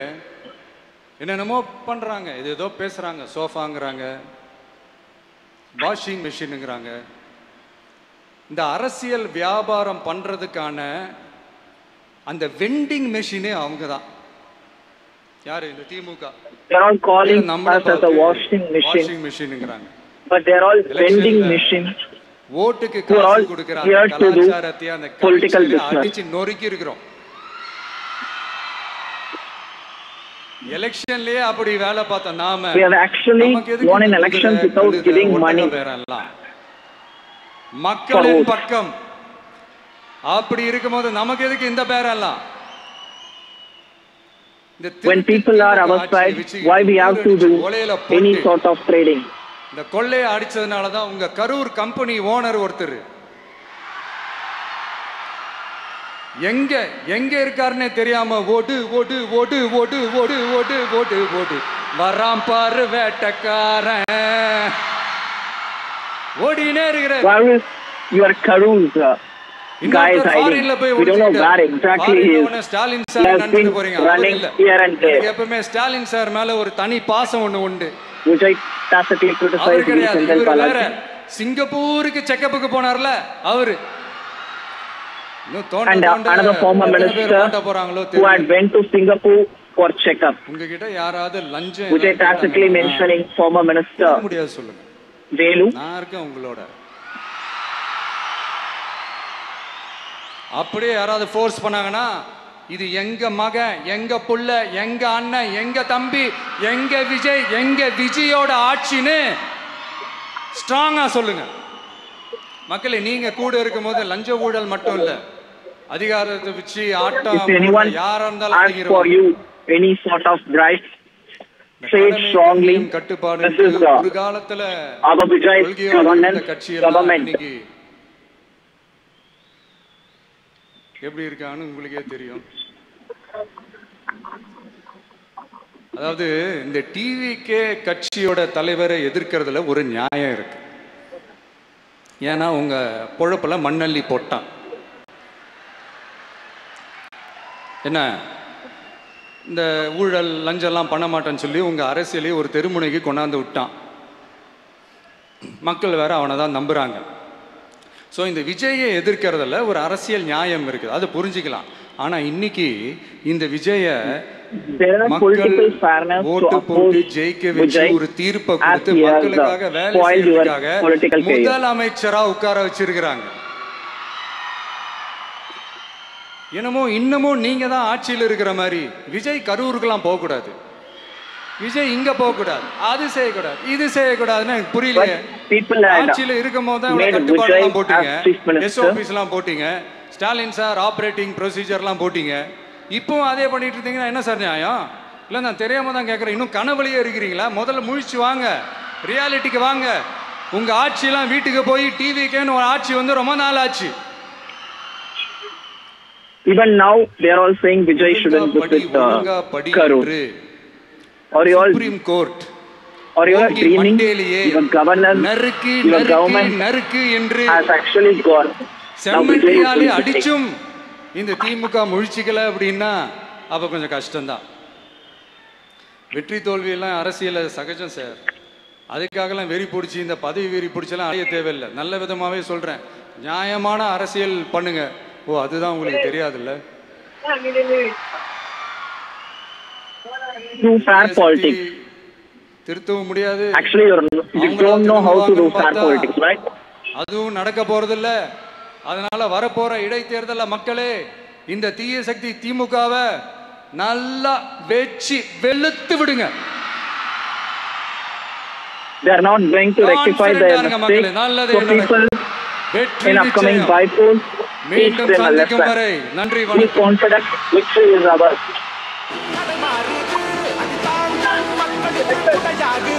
என்னென்னமோ பண்றாங்க இது ஏதோ பேசுறாங்க சோஃபாங்கிறாங்க வாஷிங் மிஷினுங்கிறாங்க இந்த அரசியல் வியாபாரம் பண்றதுக்கான அந்த வெண்டிங் மெஷினே அவங்க தான் யாரு இந்த திமுக They're all calling நம்மளை us as a washing machine, washing மிஷினுங்கிறாங்க but they're all vending Electionல machines. ஓட்டுக்கு Who are காசு all கொடுக்கிற here அந்த to do கலாச்சாரத்தையும் அந்த political culture-ஐயும் business. அடிச்சு நொறுக்கி இருக்கிறோம் எலெக்ஷன்லயே அப்படி வேலை பார்த்த நாம We have actually நமக்கு எதுக்கு won in இந்த elections குதிரை, without கழுதை, giving ஒட்டகம் money. பேரெல்லாம். மக்களின் votes. பக்கம் அப்படி இருக்கும்போது நமக்கு எதுக்கு இந்த பேரெல்லாம் இந்த When திருட்டு people are திமுக our ஆட்சியை side, வச்சு why we have to do கொலையில any போட்டு sort of trading? இந்த கொள்ளையை அடிச்சதுனால தான் உங்க கரூர் கம்பெனி ஓனர் ஒருத்தர் எங்க எங்க இருக்காருன்னே தெரியாம ஓடு ஓடு ஓடு ஓடு ஓடு ஓடு ஓடு ஓடு வரான் பாரு வேட்டக்காரன் ஓடினே இருக்கிற Why is your Karun's uh, guy is hiding? ஃபாரின்ல போய் We don't know where exactly he is. Stalin He sir has நினைச்சிட்டு been போறீங்க அவர் running இல்ல. here and there. எனக்கு எப்பவுமே ஸ்டாலின் சார் மேல ஒரு தனி பாசம் ஒண்ணு உண்டு Which I tacitly our criticized in கிடையாது Senthil இவர் வேற Balaji. சிங்கப்பூருக்கு செக்கப்புக்கு போனார்ல அவரு இன்னும் தோண்ட And uh, தோண்ட another former எத்தனை பேர் minister ஓட்ட போறாங்களோ who had தெரியல went to Singapore for checkup. உங்ககிட்ட யாராவது லஞ்சம் Which I ஏதாவது tacitly கேட்டாங்கன்னா, mentioning former minister கொடுக்க முடியாது சொல்லுங்க Velu. நான் இருக்கேன் உங்களோட அப்படியே யாராவது ஃபோர்ஸ் பண்ணாங்கன்னா இது எங்க மகன் எங்க புள்ள எங்க அண்ணன் எங்க தம்பி எங்க விஜய் எங்க விஜயோட ஆட்சின்னு ஸ்ட்ராங்கா சொல்லுங்க மக்களே நீங்க கூட இருக்கும்போது லஞ்ச ஊழல் மட்டும் இல்ல அதிகாரத்தை வச்சு ஆட்டம் If anyone யாரா இருந்தாலும் asks for அடிக்கிறோம். you any sort of bribe, இந்த say it கடமை, strongly. கண்ணியம், கட்டுப்பாடு This is the ஒரு காலத்துல our Vijay கொள்கையோட இருந்த governance கட்சியெல்லாம் government. இன்னைக்கு எப்படி இருக்கான்னு உங்களுக்கே தெரியும் அதாவது இந்த டிவிகே கட்சியோட தலைவரை எதிர்க்கிறதுல ஒரு நியாயம் இருக்கு ஏன்னா உங்க பொழப்புல மண்ணள்ளி போட்டான் என்ன இந்த ஊழல் லஞ்சம்லாம் பண்ண மாட்டேன்னு சொல்லி உங்க அரசியலையே ஒரு தெருமுனைக்கு கொண்டாந்து விட்டான் மக்கள் வேற அவனை தான் நம்புறாங்க ஸோ இந்த விஜயை எதிர்க்கிறதுல ஒரு அரசியல் நியாயம் இருக்குது அதை புரிஞ்சுக்கலாம் ஆனா இன்னைக்கு இந்த விஜய There are மக்கள் political fairness to ஓட்டு போட்டு oppose ஜெயிக்க வச்சு Vijay ஒரு தீர்ப்பை as கொடுத்து he has மக்களுக்காக uh, வேலை spoiled your செய்யறதுக்காக political career. முதலமைச்சரா உட்கார வச்சிருக்கிறாங்க என்னமோ இன்னமும் நீங்க தான் ஆட்சியில் இருக்கிற மாதிரி விஜய் கரூருக்கெல்லாம் போகக்கூடாது விஜய் இங்க போகக்கூடாது அது செய்யக்கூடாது இது செய்யக்கூடாதுன்னு எனக்கு புரியலையே But people had ஆட்சியில இருக்கும் போது தான் made கட்டுப்பாடுலாம் Vijay போட்டீங்க as chief minister. எஸ்ஓபிஸ் எல்லாம் போட்டீங்க ஸ்டாலின் சார் ஆப்ரேட்டிங் ப்ரொசீஜர்லாம் போட்டீங்க இப்பவும் அதே பண்ணிட்டு இருந்தீங்கன்னா என்ன சார் நியாயம் இல்லை நான் தெரியாம தான் கேட்குறேன் இன்னும் கனவுலயே இருக்கிறீங்களா முதல்ல முழிச்சு வாங்க ரியாலிட்டிக்கு வாங்க உங்க ஆட்சியெல்லாம் வீட்டுக்கு போய் டிவிக்கேன்னு ஒரு ஆட்சி வந்து ரொம்ப நாள் ஆச்சு even now they are all saying Vijay shouldn't ஒழுங்கா படி visit ஒழுங்கா uh, படி Karur. என்று Or you all supreme court or you are ஓங்கி dreaming மண்டையிலேயே your governance நறுக்கு your நறுக்கு government நறுக்கு என்று has actually gone. Now Vijay is செம்மண்டியாலே going to take. அடிச்சும் இந்த திமுக முழிச்சிக்கல அப்படின்னா அப்ப கொஞ்சம் கஷ்டம்தான் வெற்றி தோல்வியெல்லாம் அரசியல சகஜம் சார் அதுக்காகலாம் வெறி பிடிச்சி இந்த பதவி வெறி பிடிச்செல்லாம் அடைய தேவையில்லை நல்ல விதமாவே சொல்றேன் நியாயமான அரசியல் பண்ணுங்க ஓ அதுதான் உங்களுக்கு தெரியாதுல்ல Do fair politics. திருத்தவும் முடியாது Actually, you're, you அவங்களா don't know how to do திரும்புவாங்கன்னு fair பார்த்தா, politics, right? அதுவும் நடக்க போறதில்ல அதனால வரப்போற இடைத்தேர்தல்ல மக்களே இந்த தீய சக்தி திமுகவை நல்லா வெச்சு வெளுத்து விடுங்க They are not going to rectify Confident their ஆனுங்க mistake. மக்களே, நல்லதே So people வெற்றி in upcoming நிச்சயம். bypolls, teach மீண்டும் them a சந்திக்கும் lesson. வரை நன்றி Be வணக்கம் confident, victory is ours. மாறுது அடித்தான் மக்களுக்கு துணையாகுது